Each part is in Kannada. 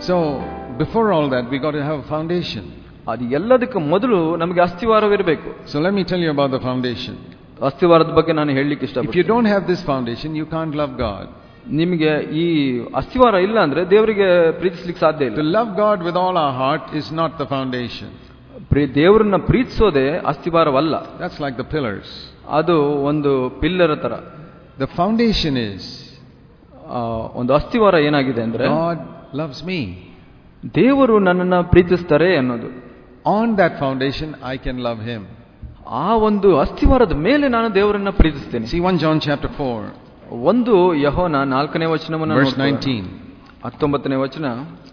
So, before all that, we got to have a foundation. ಅದು ಎಲ್ಲದಕ್ಕೆ ಮೊದಲು ನಮಗೆ ಅಸ್ಥಿವಾರವಿರಬೇಕು So, let me tell you about the foundation. ಅಸ್ಥಿವಾರದ ಬಗ್ಗೆ ನಾನು ಹೇಳಲಿಕ್ಕೆ If you ಇಷ್ಟಪಡ್ತೀನಿ don't have this foundation, you can't love God. ನಿಮಗೆ ಈ ಅಸ್ಥಿವಾರ ಇಲ್ಲ ಅಂದ್ರೆ ದೇವರಿಗೆ ಪ್ರೀತಿಸ್ಲಿಕ್ಕೆ ಸಾಧ್ಯ To ಇಲ್ಲ love God with all our heart is not the foundation. ಪ್ರೀ- ದೇವರನ್ನ ಪ್ರೀತಿಸೋದೇ ಅಸ್ಥಿವಾರವಲ್ಲ That's like the pillars. ಅದು ಒಂದು ಪಿಲ್ಲರ್ ತರ The foundation is ಆ, ಒಂದು ಅಸ್ಥಿವಾರ ಏನಾಗಿದೆ ಅಂದ್ರೆ God loves me. ದೇವರು ನನ್ನನ್ನ ಪ್ರೀತಿಸ್ತಾರೆ ಅನ್ನೋದು On that foundation, I can love Him. ಆ ಒಂದು ಅಸ್ಥಿವಾರದ ಮೇಲೆ ನಾನು ದೇವರನ್ನ ಪ್ರೀತಿಸ್ತೇನೆ See 1 John chapter 4, ಒಂದು ಯಹೋನ ನಾಲ್ಕನೇ ವಚನವನ್ನು verse ನೋಡ್ಕೊಳ್ಳೋಣ. 19. ಹತ್ತೊಂಬತ್ತನೇ ವಚನ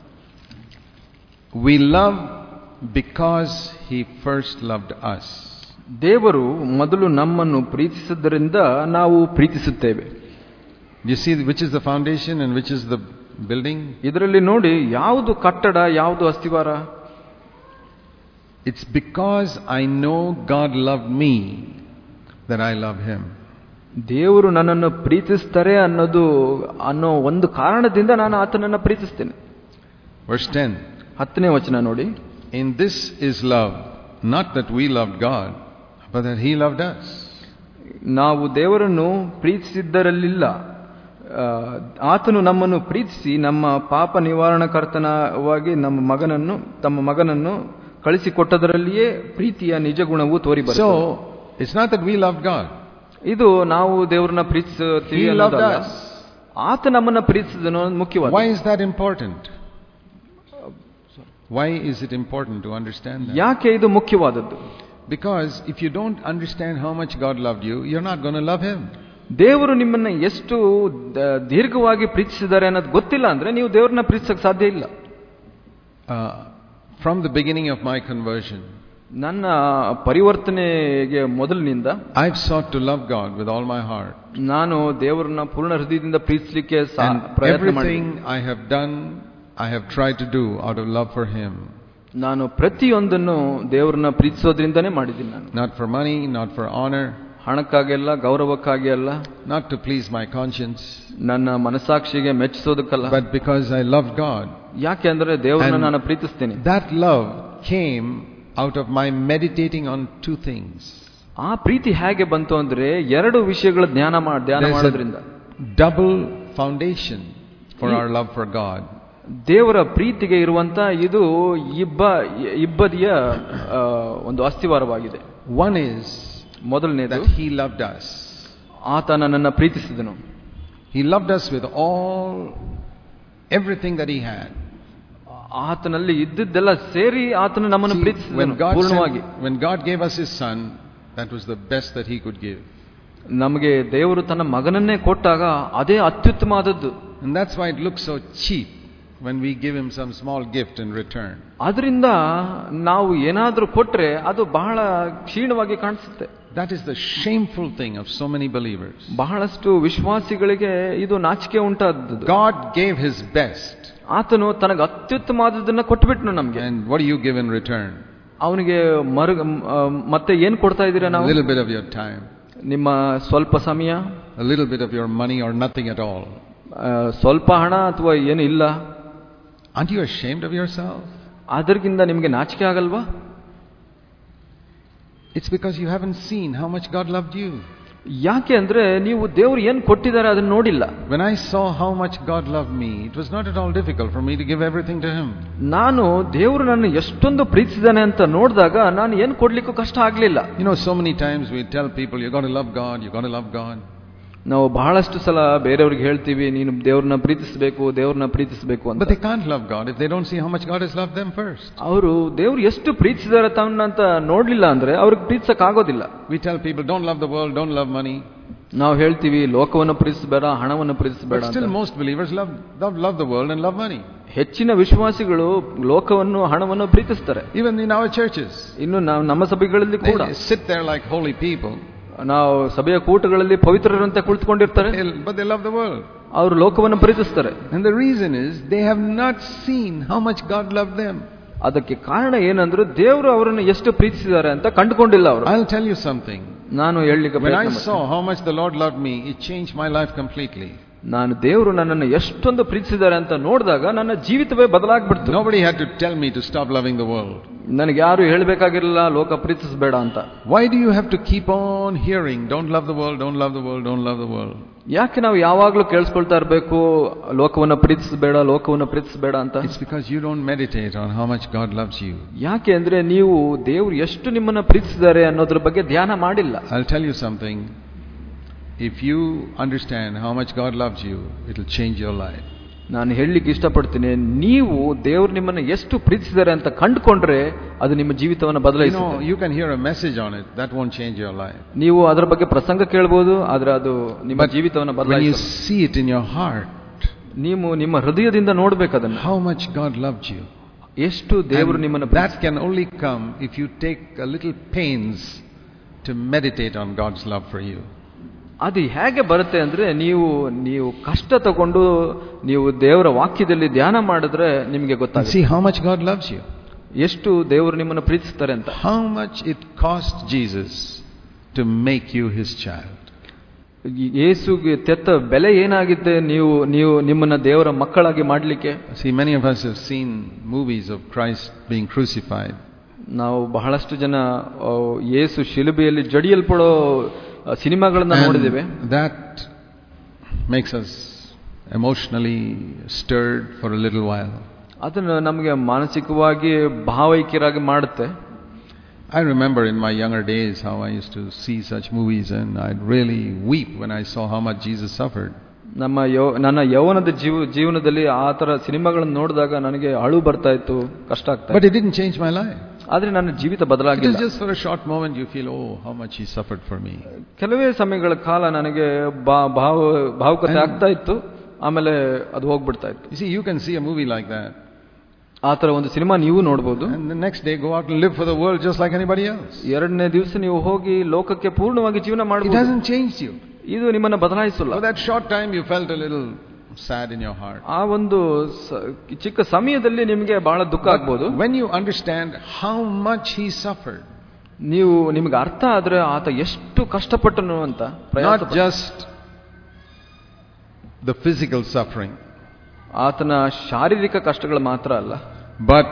We love because He first loved us. ದೇವರು ಮೊದಲು ನಮ್ಮನ್ನು ಪ್ರೀತಿಸಿದ್ದರಿಂದ ನಾವು ಪ್ರೀತಿಸುತ್ತೇವೆ You see which is the foundation and which is the building? ಇದರಲ್ಲಿ ನೋಡಿ ಯಾವುದು ಕಟ್ಟಡ ಯಾವುದು ಅಸ್ಥಿವಾರ It's because I know God loved me that I love Him. ದೇವರು ನನ್ನನ್ನು ಪ್ರೀತಿಸ್ತಾರೆ ಅನ್ನೋದು ಅನ್ನೋ ಒಂದು ಕಾರಣದಿಂದ ನಾನು ಆತನನ್ನ ಪ್ರೀತಿಸ್ತೇನೆ Verse 10 ಹತ್ತನೇ ವಚನ ನೋಡಿ In this is love, not that we loved God, but that He loved us. ನಾವು ದೇವರನ್ನು ಪ್ರೀತಿಸಿದ್ದರಲ್ಲಿಲ್ಲ ಆ, ಆತನು ನಮ್ಮನ್ನು ಪ್ರೀತಿಸಿ ನಮ್ಮ ಪಾಪ ನಿವಾರಣಕರ್ತನವಾಗಿ ನಮ್ಮ ಮಗನನ್ನು ತಮ್ಮ ಮಗನನ್ನು ಕಳಿಸಿಕೊಟ್ಟದರಲ್ಲಿಯೇ ಪ್ರೀತಿಯ ನಿಜ ಗುಣವು ತೋರಿ ಬರ್ತದೆ So, it's not that we loved God. ಇದು ನಾವು ದೇವರನ್ನ ಪ್ರೀತಿಸುತ್ತೀವಿ He loved ಅನ್ನೋದಲ್ಲ. us. ಆತ ನಮ್ಮನ್ನ ಪ್ರೀತಿಸಿದನು ಅನ್ನೋದು ಮುಖ್ಯವಾದ Why is that important? Why is it important to understand that? ಯಾಕೆ ಇದು ಮುಖ್ಯವಾದದ್ದು Because if you don't understand how much God loved you, you're not going to love Him. ದೇವರು ನಿಮ್ಮನ್ನ ಎಷ್ಟು ದ- ದೀರ್ಘವಾಗಿ ಪ್ರೀತಿಸಿದ್ದಾರೆ ಅನ್ನೋದು ಗೊತ್ತಿಲ್ಲ ಅಂದ್ರೆ ನೀವು ದೇವರನ್ನ ಪ್ರೀತಿಸಕ್ ಸಾಧ್ಯ ಇಲ್ಲ Uh, from the beginning of my conversion, ನನ್ನ ಪರಿವರ್ತನೆಗೆ ಮೊದಲಿನಿಂದ I've sought to love God with all my heart. ನಾನು ದೇವರನ್ನ ಪೂರ್ಣ ಹೃದಯದಿಂದ ಪ್ರೀತಿಸಲಿಕ್ಕೆ ಸಾ- And ಪ್ರಯತ್ನ ಮಾಡಿ everything I have done, I have tried to do out of love for Him. ನಾನು ಪ್ರತಿಯೊಂದನ್ನು ದೇವರನ್ನ ಪ್ರೀತಿಸೋದ್ರಿಂದನೇ ಮಾಡಿದ್ದೀನಿ ನಾನು Not for money, not for honor, ಹಣಕ್ಕಾಗಿ ಅಲ್ಲ ಗೌರವಕ್ಕಾಗಿ ಅಲ್ಲ not to please my conscience, ನನ್ನ ಮನಸಾಕ್ಷಿಗೆ ಮೆಚ್ಚಿಸೋದಕ್ಕಲ್ಲ but because I love God. ಯಾಕೆ ಅಂದ್ರೆ ದೇವರನ್ನ And- ನಾನು ಪ್ರೀತಿಸ್ತೇನೆ That love came out of my meditating on two things. ಆ ಪ್ರೀತಿ ಹೇಗೆ ಬಂತು ಅಂದ್ರೆ ಎರಡು ವಿಷಯಗಳ ಧ್ಯಾನ ಮಾಡ್ ಧ್ಯಾನ There's ಮಾಡೋದ್ರಿಂದ a double foundation for ಈ- our love for God. ದೇವರ ಪ್ರೀತಿಗೆ ಇರುವಂತ ಇದು ಇಬ್ಬ ಇಬ್ಬದಿಯ ಆ, ಒಂದು ಅಸ್ಥಿವಾರವಾಗಿದೆ One is ಮೊದಲನೇದು that He loved us. ಆತ ನನ್ನನ್ನು ಪ್ರೀತಿಸಿದನು He loved us with all, everything that He had. ಆತನಲ್ಲಿ ಇದ್ದಿದ್ದೆಲ್ಲ ಸೇರಿ ಆತನು ನಮ್ಮನ್ನು See, ಪ್ರೀತಿಸಿದನು when God, ಪೂರ್ಣವಾಗಿ sent, when God gave us His Son, that was the best that He could give. ನಮಗೆ ದೇವರು ತನ್ನ ಮಗನನ್ನೇ ಕೊಟ್ಟಾಗ ಅದೇ ಅತ್ಯುತ್ತಮವಾದದ್ದು And that's why it looks so cheap when we give Him some small gift in return. ಅದರಿಂದ ನಾವು ಏನಾದರೂ ಕೊಟ್ರೆ ಅದು ಬಹಳ ಕ್ಷೀಣವಾಗಿ ಕಾಣಿಸುತ್ತೆ That is the shameful thing of so many believers. ಬಹಳಷ್ಟು ವಿಶ್ವಾಸಿಗಳಿಗೆ ಇದು ನಾಚಿಕೆ ಉಂಟಾದದ್ದು God gave His best. ಆತನು ತನಗೆ ಅತ್ಯುತ್ತಮವಾದದನ್ನ ಕೊಟ್ಬಿಟ್ನು ನಮ್ಗೆ And what do you give in return? ಅವನಿಗೆ ಮರು ಆ, ಮತ್ತೆ ಏನ್ ಕೊಡ್ತಾ ಇದ್ದೀರಾ A ನಾವು little bit of your time, ನಿಮ್ಮ ಸ್ವಲ್ಪ ಸಮಯ a little bit of your money, or nothing at all. ಆ, ಸ್ವಲ್ಪ ಹಣ ಅಥವಾ ಏನು ಇಲ್ಲ Aren't you ashamed of yourself? ಅದರಿಂದ ನಿಮಗೆ ನಾಚಿಕೆ ಆಗಲ್ವಾ It's because you haven't seen how much God loved you. ಯಾಕೆ ಅಂದ್ರೆ ನೀವು ದೇವ್ರು ಏನ್ ಕೊಟ್ಟಿದ್ದಾರೆ ಅದನ್ನ ನೋಡಿಲ್ಲ When I saw how much God loved me, it was not at all difficult for me to give everything to Him. ನಾನು ದೇವರು ನನ್ನ ಎಷ್ಟೊಂದು ಪ್ರೀತಿಸಿದಾನೆ ಅಂತ ನೋಡಿದಾಗ ನಾನು ಏನ್ ಕೊಡ್ಲಿಕ್ಕೂ ಕಷ್ಟ ಆಗ್ಲಿಲ್ಲ You know, so many times we tell people, you got to love God, you got to love God. ನಾವು ಬಹಳಷ್ಟು ಸಲ ಬೇರೆಯವ್ರಿಗೆ ಹೇಳ್ತೀವಿ ನೀನು ದೇವ್ರನ್ನ ಪ್ರೀತಿಸಬೇಕು ದೇವ್ರನ್ನ ಪ್ರೀತಿಸಬೇಕು But ಅಂತ they can't love God if they don't see how much God has loved them first. ಅವರು ದೇವ್ರು ಎಷ್ಟು ಪ್ರೀತಿಸಿದಾರೆ ತನ್ನ ಅಂತ ನೋಡ್ಲಿಲ್ಲ ಅಂದ್ರೆ ಅವ್ರಿಗೆ ಪ್ರೀತಿಸಕ್ ಆಗೋದಿಲ್ಲ We tell people, don't love the world, don't love money. ನಾವು ಹೇಳ್ತೀವಿ ಲೋಕವನ್ನು ಪ್ರೀತಿಸಬೇಡ ಹಣವನ್ನು ಪ್ರೀತಿಸಬೇಡ But ಅಂತ still, most believers love, love, love the world and love money. ಹೆಚ್ಚಿನ ವಿಶ್ವಾಸಿಗಳು ಲೋಕವನ್ನು ಹಣವನ್ನು ಪ್ರೀತಿಸ್ತಾರೆ Even in our churches, ಇನ್ನು ನಾವು ನಮ್ಮ ಸಭೆಗಳಲ್ಲಿ ಕೂಡ they sit there like holy people, ನಾವು ಸಭೆಯ ಕೂಟಗಳಲ್ಲಿ ಪವಿತ್ರರಂತೆ ಕುಳಿತುಕೊಂಡಿರ್ತಾರೆ They- but they love the world. ಅವರು ಲೋಕವನ್ನು ಪ್ರೀತಿಸ್ತಾರೆ And the reason is they have not seen how much God loved them. ಅದಕ್ಕೆ ಕಾರಣ ಏನಂದ್ರೆ ದೇವರು ಅವರನ್ನು ಎಷ್ಟು ಪ್ರೀತಿಸಿದ್ದಾರೆ ಅಂತ ಕಂಡುಕೊಂಡಿಲ್ಲ ಅವರು I'll tell you something. ನಾನು ಹೇಳಲಿಕ್ಕೆ When I ಪ್ರಯತ್ನ ಮಾಡ್ತೀನಿ. saw how much the Lord loved me, it changed my life completely. ನಾನು ದೇವರು ನನ್ನನ್ನು ಎಷ್ಟೊಂದು ಪ್ರೀತಿಸಿದ್ದಾರೆ ಅಂತ ನೋಡಿದಾಗ ನನ್ನ ಜೀವಿತವೇ ಬದಲಾಗ್ಬಿಡ್ತು Nobody had to tell me to stop loving the world. ನನಗೆ ಯಾರು ಹೇಳಬೇಕಾಗಿರಲಿಲ್ಲ ಲೋಕ ಪ್ರೀತಿಸಬೇಡ ಅಂತ Why do you have to keep on hearing, don't love the world, don't love the world, don't love the world? ಯಾಕೆ ನಾವು ಯಾವಾಗಲೂ ಕೇಳಿಸ್ಕೊಳ್ತಾ ಇರಬೇಕು ಲೋಕವನ್ನ ಪ್ರೀತಿಸಬೇಡ ಲೋಕವನ್ನ ಪ್ರೀತಿಸಬೇಡ ಅಂತ It's because you don't meditate on how much God loves you. ಯಾಕೆ ಅಂದ್ರೆ ನೀವು ದೇವರು ಎಷ್ಟು ನಿಮ್ಮನ್ನ ಪ್ರೀತಿಸಿದ್ದಾರೆ ಅನ್ನೋದ್ರ ಬಗ್ಗೆ ಧ್ಯಾನ ಮಾಡಿಲ್ಲ I'll tell you something. If you understand how much God loves you, it'll change your life. ನಾನು ಹೇಳಲಿಕ್ಕೆ ಇಷ್ಟಪಡ್ತೀನಿ ನೀವು ದೇವ್ರು ನಿಮ್ಮನ್ನ ಎಷ್ಟು ಪ್ರೀತಿಸಿದ್ದಾರೆ ಅಂತ ಕಂಡುಕೊಂಡ್ರೆ ಅದು ನಿಮ್ಮ ಜೀವಿತವನ್ನು You know, ಬದಲಾಯಿಸುತ್ತೆ you can hear a message on it, that won't change your life. ನೀವು ಅದರ ಬಗ್ಗೆ ಪ್ರಸಂಗ ಕೇಳ್ಬೋದು ಆದ್ರೆ ಅದು ನಿಮ್ಮ ಜೀವಿತವನ್ನು When you ಬದಲಾಯಿಸ see it in your heart, ನೀವು ನಿಮ್ಮ ಹೃದಯದಿಂದ ನೋಡ್ಬೇಕು ಅದನ್ನ how much God loved you. ಎಷ್ಟು ದೇವರು And ನಿಮ್ಮನ್ನು that can only come if you take a little pains to meditate on God's love for you. ಅದು ಹೇಗೆ ಬರುತ್ತೆ ಅಂದ್ರೆ ನೀವು ನೀವು ಕಷ್ಟ ತಗೊಂಡು ನೀವು ದೇವರ ವಾಕ್ಯದಲ್ಲಿ ಧ್ಯಾನ ಮಾಡಿದ್ರೆ ನಿಮಗೆ And ಗೊತ್ತಾಗುತ್ತೆ see how much God loves you. ಎಷ್ಟು ದೇವರು ನಿಮ್ಮನ್ನು ಪ್ರೀತಿಸ್ತಾರೆ ಅಂತ How much it cost Jesus to make you his child. ಯೇಸುಗೆ ತೆತ್ತ ಬೆಲೆ ಏನಾಗಿದೆ ನೀವು ನೀವು ನಿಮ್ಮನ್ನ ದೇವರ ಮಕ್ಕಳಾಗಿ ಮಾಡಲಿಕ್ಕೆ See, many of us have seen movies of Christ being crucified. ನಾವು ಬಹಳಷ್ಟು ಜನ ಆ, ಯೇಸು ಶಿಲುಬೆಯಲ್ಲಿ ಜಡಿಯಲ್ಪಡೋ ಆ, ಸಿನಿಮಾಗಳನ್ನ ನೋಡಿದ್ದೇವೆ And that makes us emotionally stirred for a little while. ಅದನ್ನು ನಮಗೆ ಮಾನಸಿಕವಾಗಿ ಭಾವೈಕ್ಯರಾಗಿ ಮಾಡುತ್ತೆ I remember in my younger days how I used to see such movies and I'd really weep when I saw how much Jesus suffered. ನಮ್ಮ ಯೌ ನನ್ನ ಯೌವನದ ಜೀವ ಜೀವನದಲ್ಲಿ ಆ ಥರ ಸಿನಿಮಾಗಳನ್ನು ನೋಡಿದಾಗ ನನಗೆ ಅಳು ಬರ್ತಾ ಇತ್ತು ಕಷ್ಟ ಆಗ್ತಾ But ಇತ್ತು. it didn't change my life. ಆದ್ರೆ ನನ್ನ ಜೀವಿತ It is ಬದಲಾಗಿಲ್ಲ just for a short moment you feel, oh, how much he suffered for me. ಕೆಲವೇ ಸಮಯಗಳ ಕಾಲ ನನಗೆ ಬಾ- ಭಾವ ಭಾವುಕತೆ ಆಗ್ತಾ ಇತ್ತು ಆಮೇಲೆ ಅದು ಹೋಗ್ಬಿಡ್ತಾ ಇತ್ತು You see, you can see a movie like that ಆ ಥರ ಒಂದು ಸಿನಿಮಾ ನೀವು ನೋಡ್ಬೋದು and the next day go out and live for the world just like anybody else. ಎರಡನೇ ದಿವಸ ನೀವು ಹೋಗಿ ಲೋಕಕ್ಕೆ ಪೂರ್ಣವಾಗಿ ಜೀವನ It ಮಾಡಬಹುದು hasn't changed you. ಇದು ನಿಮ್ಮನ್ನ ಬದಲಾಯಿಸಲ್ಲ For that short time you felt a little sad in your heart. ಆ ಒಂದು ಸ- ಚಿಕ್ಕ ಸಮಯದಲ್ಲಿ ನಿಮಗೆ ಬಹಳ ದುಃಖ ಆಗ್ಬೋದು When you understand how much he suffered, ನೀವು ನಿಮ್ಗೆ ಅರ್ಥ ಆದ್ರೆ ಆತ ಎಷ್ಟು ಕಷ್ಟಪಟ್ಟನು ಅಂತ ಪ್ರಯಾಸ not just the physical suffering, ಆತನ ಶಾರೀರಿಕ ಕಷ್ಟಗಳು ಮಾತ್ರ ಅಲ್ಲ but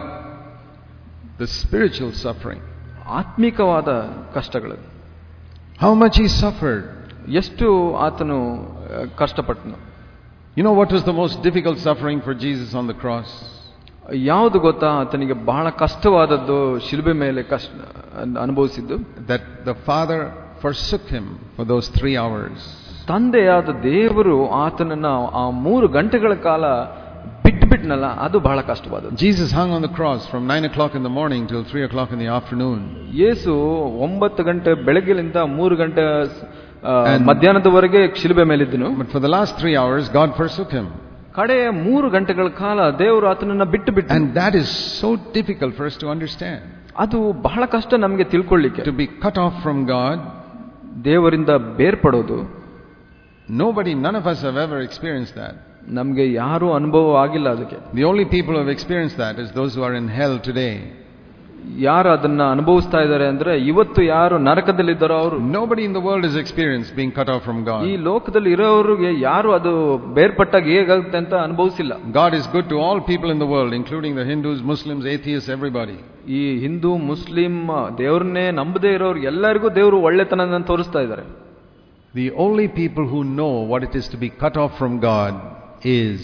the spiritual suffering. ಆತ್ಮಿಕವಾದ ಕಷ್ಟಗಳು How much he suffered. ಎಷ್ಟು ಆತನು ಆ, ಕಷ್ಟಪಟ್ಟನು You know what was the most difficult suffering for Jesus on the cross? ಯಾವುದು ಗೊತ್ತಾ ಆತನಿಗೆ ಬಹಳ ಕಷ್ಟವಾದದ್ದು ಶಿಲ್ಬೆ ಮೇಲೆ ಕಷ್ಟ ಅನ್- ಅನುಭವಿಸಿದ್ದು That the Father forsook him for those three hours. ತಂದೆಯಾದ ದೇವರು ಆತನನ್ನ ಆ ಮೂರು ಗಂಟೆಗಳ ಕಾಲ ಬಿಟ್ಟು ಬಿಟ್ನಲ್ಲ ಅದು ಬಹಳ ಕಷ್ಟವಾದದ್ದು Jesus hung on the cross from 9 o'clock in the morning till 3 o'clock in the afternoon. ಯೇಸು ಒಂಬತ್ತು ಗಂಟೆ ಬೆಳಗ್ಗೆಲಿಂದ ಮೂರು ಗಂಟೆ ಆ, And- ಮಧ್ಯಾಹ್ನದವರೆಗೆ ಶಿಲುಬೆ ಮೇಲಿದ್ದನು But for the last three hours, God forsook him. ಕಡೆಯ ಮೂರು ಗಂಟೆಗಳ ಕಾಲ ದೇವರು ಆತನನ್ನ ಬಿಟ್ಟು ಬಿಟ್ಟು And that is so difficult for us to understand. ಅದು ಬಹಳ ಕಷ್ಟ ನಮಗೆ ತಿಳ್ಕೊಳ್ಳಿಕ್ಕೆ To be cut off from God, ದೇವರಿಂದ ಬೇರ್ಪಡೋದು nobody, none of us have ever experienced that. ನಮಗೆ ಯಾರೂ ಅನುಭವ ಆಗಿಲ್ಲ ಅದಕ್ಕೆ The only people who have experienced that is those who are in hell today. ಯಾರು ಅದನ್ನ ಅನುಭವಿಸ್ತಾ ಇದ್ದಾರೆ ಅಂದ್ರೆ ಇವತ್ತು ಯಾರು ನರಕದಲ್ಲಿದ್ದಾರೋ ಅವರು Nobody in the world has experienced being cut off from ಈ God. ಲೋಕದಲ್ಲಿ ಇರೋರಿಗೆ ಯಾರು ಅದು ಬೇರ್ಪಟ್ಟಾಗ ಹೇಗಾಗುತ್ತೆ ಅಂತ ಅನುಭವಿಸಿಲ್ಲ God is good to all people in the world, including the Hindus, Muslims, atheists, everybody. ಈ ಹಿಂದೂ ಮುಸ್ಲಿಂ ದೇವ್ರನ್ನೇ ನಂಬದೇ ಇರೋರು ಎಲ್ಲರಿಗೂ ದೇವರು ಒಳ್ಳೆತನ ತೋರಿಸ್ತಾ ಇದ್ದಾರೆ The only people who know what it is to be cut off from God is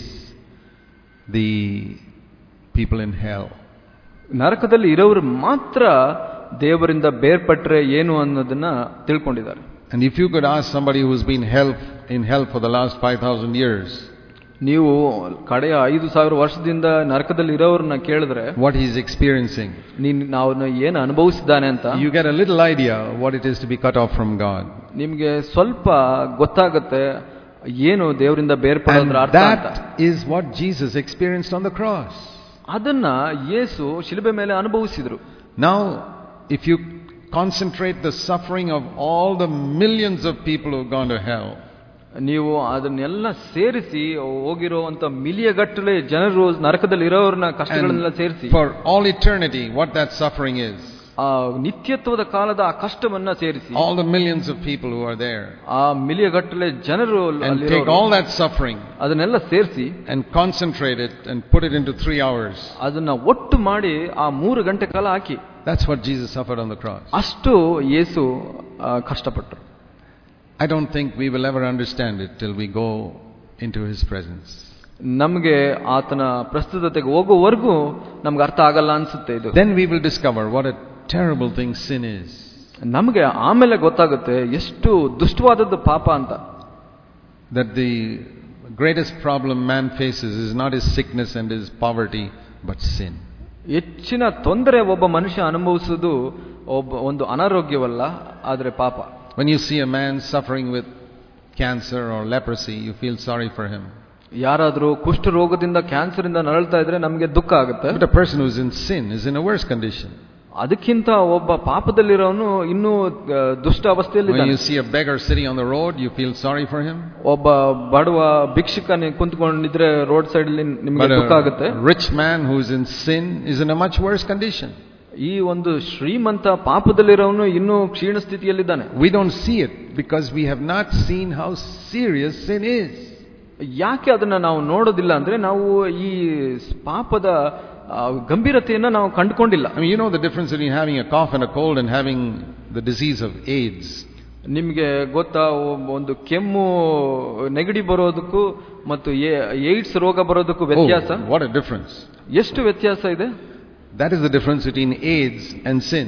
the people in hell. ನರಕದಲ್ಲಿ ಇರೋರು ಮಾತ್ರ ದೇವರಿಂದ ಬೇರ್ಪಟ್ರೆ ಏನು ಅನ್ನೋದನ್ನ ತಿಳ್ಕೊಂಡಿದ್ದಾರೆ And if you could ask somebody who's been hell, in hell for the last 5,000 years ನೀವು ಕಡೆಯ ಐದು ಸಾವಿರ ವರ್ಷದಿಂದ ನರಕದಲ್ಲಿ ಇರೋರನ್ನ ಕೇಳಿದ್ರೆ what he's experiencing, ನೀನ್ ನಾವು ಏನು ಅನುಭವಿಸಿದ್ದಾನೆ ಅಂತ you get a little idea what it is to be cut off from God. ನಿಮ್ಗೆ ಸ್ವಲ್ಪ ಗೊತ್ತಾಗತ್ತೆ ಏನು ದೇವರಿಂದ And ಬೇರ್ಪಡೋದ್ರ ಅರ್ಥ ಅಂತ that is what Jesus experienced on the cross. ಅದನ್ನ ಯೇಸು ಶಿಲುಬೆ ಮೇಲೆ ಅನುಭವಿಸಿದ್ರು Now, if you concentrate the suffering of all the millions of people who've gone to hell, ನೀವು ಅದನ್ನೆಲ್ಲ ಸೇರಿಸಿ ಹೋಗಿರುವಂತ ಮಿಲಿಯಗಟ್ಟಲೆ ಜನರು ನರಕದಲ್ಲಿ ಇರೋರನ್ನ ಕಷ್ಟಗಳನ್ನೆಲ್ಲ and ಸೇರಿಸಿ for all eternity, what that suffering is. ಆ ನಿತ್ಯತ್ವದ ಕಾಲದ ಆ ಕಷ್ಟವನ್ನ ಸೇರಿಸಿ all the millions of people who are there, ಆ ಮಿಲಿಯಗಟ್ಟಲೆ ಜನರು and ಅಲ್ಲಿರೋರು, take all that suffering ಅದನ್ನೆಲ್ಲ ಸೇರಿಸಿ and concentrate it and put it into three hours. ಅದನ್ನ ಒಟ್ಟು ಮಾಡಿ ಆ ಮೂರು ಗಂಟೆ ಕಾಲ ಹಾಕಿ That's what Jesus suffered on the cross. ಅಷ್ಟು ಯೇಸು ಆ, ಕಷ್ಟಪಟ್ಟರು I don't think we will ever understand it till we go into His presence. ನಮಗೆ ಆತನ ಪ್ರಸ್ತುತತೆಗೆ ಹೋಗುವವರೆಗೂ ನಮ್ಗೆ ಅರ್ಥ ಆಗಲ್ಲ ಅನ್ಸುತ್ತೆ ಇದು Then we will discover what a terrible thing sin is. ನಮಗೆ ಆಮೇಲೆ ಗೊತ್ತಾಗುತ್ತೆ ಎಷ್ಟು ದುಷ್ಟವಾದದ್ದು ಪಾಪ ಅಂತ That the greatest problem man faces is not his sickness and his poverty, but sin. ಹೆಚ್ಚಿನ ತೊಂದರೆ ಒಬ್ಬ ಮನುಷ್ಯ ಅನುಭವಿಸುವುದು ಒಬ್ಬ ಒಂದು ಅನಾರೋಗ್ಯವಲ್ಲ ಆದರೆ ಪಾಪ When you see a man suffering with cancer or leprosy, you feel sorry for him. ಯಾರಾದರೂ ಕುಷ್ಠರೋಗದಿಂದ ಕ್ಯಾನ್ಸರ್ ಇಂದ ನರಳ್ತಾ ಇದ್ರೆ ನಮಗೆ ದುಃಖ ಆಗುತ್ತೆ But a person who is in sin is in a worse condition. ಅದಕ್ಕಿಂತ ಒಬ್ಬ ಪಾಪದಲ್ಲಿರೋನು ಇನ್ನೂ ಆ, ದುಷ್ಟ ಅವಸ್ಥೆಯಲ್ಲಿ When you see a beggar sitting on the road, you feel sorry for him. ಒಬ್ಬ ಬಡವ ಭಿಕ್ಷುಕ ನೀವು ಕುಂತ್ಕೊಂಡಿದ್ರೆ ರೋಡ್ ಸೈಡ್ ಅಲ್ಲಿ ನಿಮ್ಗೆ But ದುಃಖ ಆಗುತ್ತೆ a rich man who is in sin is in a much worse condition. ಈ ಒಂದು ಶ್ರೀಮಂತ ಪಾಪದಲ್ಲಿರೋನು ಇನ್ನೂ ಕ್ಷೀಣ ಸ್ಥಿತಿಯಲ್ಲಿದ್ದಾನೆ We don't see it because we have not seen how serious sin is. ಯಾಕೆ ಅದನ್ನ ನಾವು ನೋಡೋದಿಲ್ಲ ಅಂದ್ರೆ ನಾವು ಈ ಪಾಪದ ಆ, ಗಂಭೀರತೆಯನ್ನ ನಾವು ಕಂಡುಕೊಂಡಿಲ್ಲ I mean, you know the difference between having a cough and a cold and having the disease of AIDS. ನಿಮಗೆ ಗೊತ್ತಾ ಒಬ್ಬ ಒಂದು ಕೆಮ್ಮು ನೆಗಡಿ ಬರೋದಕ್ಕೂ ಮತ್ತು ಏ- ಏಡ್ಸ್ ರೋಗ ಬರೋದಕ್ಕೂ ವ್ಯತ್ಯಾಸ Oh, what a difference. ಎಷ್ಟು ವ್ಯತ್ಯಾಸ ಇದೆ That is the difference between AIDS and sin.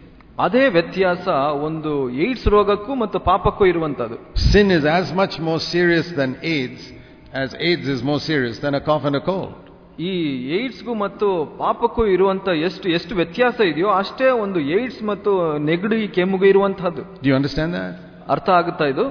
ಅದೇ ವ್ಯತ್ಯಾಸ ಒಂದು ಏಡ್ಸ್ ರೋಗಕ್ಕೂ ಮತ್ತು ಪಾಪಕ್ಕೂ ಇರುವಂತದ್ದು Sin is as much more serious than AIDS as AIDS is more serious than a cough and a cold. ಈ ಏಡ್ಸ್ಗೂ ಮತ್ತು ಪಾಪಕ್ಕೂ ಇರುವಂತ ಎಷ್ಟು ಎಷ್ಟು ವ್ಯತ್ಯಾಸ ಇದೆಯೋ ಅಷ್ಟೇ ಒಂದು ಏಡ್ಸ್ ಮತ್ತು ನೆಗಡಿ ಕೆಮ್ಮುಗೂ ಇರುವಂತಹದ್ದು Do you understand that? ಅರ್ಥ ಆಗುತ್ತಾ ಇದು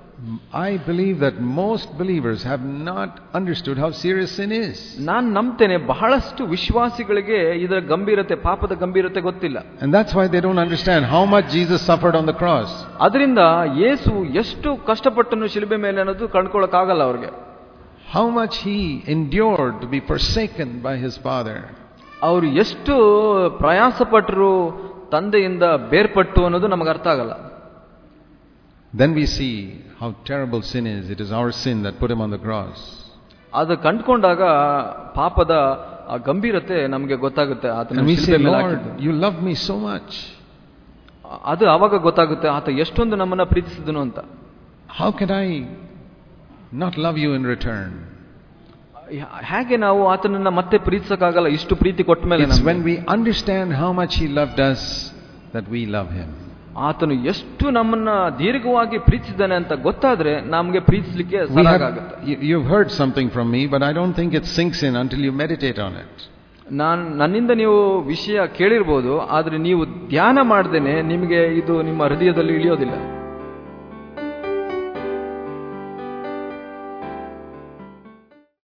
I believe that most believers have not understood how serious sin is. ನಾನು ನಂಬ್ತೇನೆ ಬಹಳಷ್ಟು ವಿಶ್ವಾಸಿಗಳಿಗೆ ಇದರ ಗಂಭೀರತೆ ಪಾಪದ ಗಂಭೀರತೆ ಗೊತ್ತಿಲ್ಲ And that's why they don't understand how much Jesus suffered on the cross. ಅದರಿಂದ ಯೇಸು ಎಷ್ಟು ಕಷ್ಟಪಟ್ಟನು ಶಿಲುಬೆ ಮೇಲೆ ಅನ್ನೋದು ಕಂಡ್ಕೊಳಕ್ಕಾಗಲ್ಲ ಅವ್ರಿಗೆ How much he endured to be forsaken by his Father. ಅವರು ಎಷ್ಟು ಪ್ರಯಾಸಪಟ್ಟರು ತಂದೆಯಿಂದ ಬೇರ್ಪಟ್ಟು ಅನ್ನೋದು ನಮಗೆ ಅರ್ಥ ಆಗಲ್ಲ Then we see how terrible sin is. It is our sin that put him on the cross. ಅದು ಕಂಡ್ಕೊಂಡಾಗ ಪಾಪದ ಆ ಗಂಭೀರತೆ ನಮಗೆ ಗೊತ್ತಾಗುತ್ತೆ ಆತನ And we say, ಶಿಲುಬೆ ಮೇಲೆ Lord, ಹಾಕಿದ್ದು. you love me so much. ಅದು ಅವಾಗ ಗೊತ್ತಾಗುತ್ತೆ ಆತ ಎಷ್ಟೊಂದು ನಮ್ಮನ್ನ ಪ್ರೀತಿಸಿದನು ಅಂತ How can I not love you in return? ಹೇಗೆ ನಾವು ಆತನನ್ನ ಮತ್ತೆ ಪ್ರೀತಿಸಕ್ಕಾಗಲ್ಲ ಇಷ್ಟು ಪ್ರೀತಿ ಕೊಟ್ಟ ಮೇಲೆ It's ನಮ್ಗೆ? when we understand how much he loved us that we love him. ಆತನು ಎಷ್ಟು ನಮ್ಮನ್ನ ದೀರ್ಘವಾಗಿ ಪ್ರೀತಿಸಿದ್ದಾನೆ ಅಂತ ಗೊತ್ತಾದ್ರೆ ನಮ್ಗೆ ಪ್ರೀತಿಸ್ಲಿಕ್ಕೆ We ಸರಾಗುತ್ತೆ have, you- you've heard something from me, but I don't think it sinks in until you meditate on it. ನಾನ್ ನನ್ನಿಂದ ನೀವು ವಿಷಯ ಕೇಳಿರ್ಬೋದು ಆದ್ರೆ ನೀವು ಧ್ಯಾನ ಮಾಡ್ದೇನೆ ನಿಮಗೆ ಇದು ನಿಮ್ಮ ಹೃದಯದಲ್ಲಿ ಇಳಿಯೋದಿಲ್ಲ